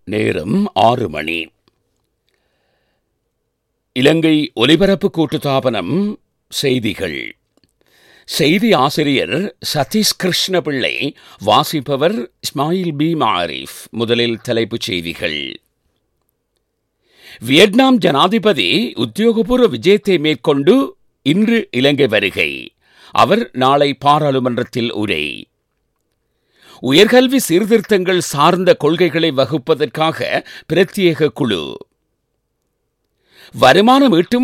நேரம் ஆறு மணி இலங்கை ஒலிபரப்பு கூட்டுத்தாபனம் செய்திகள் செய்தி ஆசிரியர் சதீஷ் கிருஷ்ணபிள்ளை வாசிப்பவர் இஸ்மாயில் பி மாரிஃப் முதலில் தலைப்புச் செய்திகள் வியட்நாம் ஜனாதிபதி உத்தியோகபூர்வ விஜயத்தை மேற்கொண்டு இன்று இலங்கை வருகை அவர் நாளை பாராளுமன்றத்தில் உரை உயர்கல்வி சீர்திருத்தங்கள் சார்ந்த கொள்கைகளை வகுப்பதற்காக பிரத்யேக குழு வருமானம் ஈட்டும்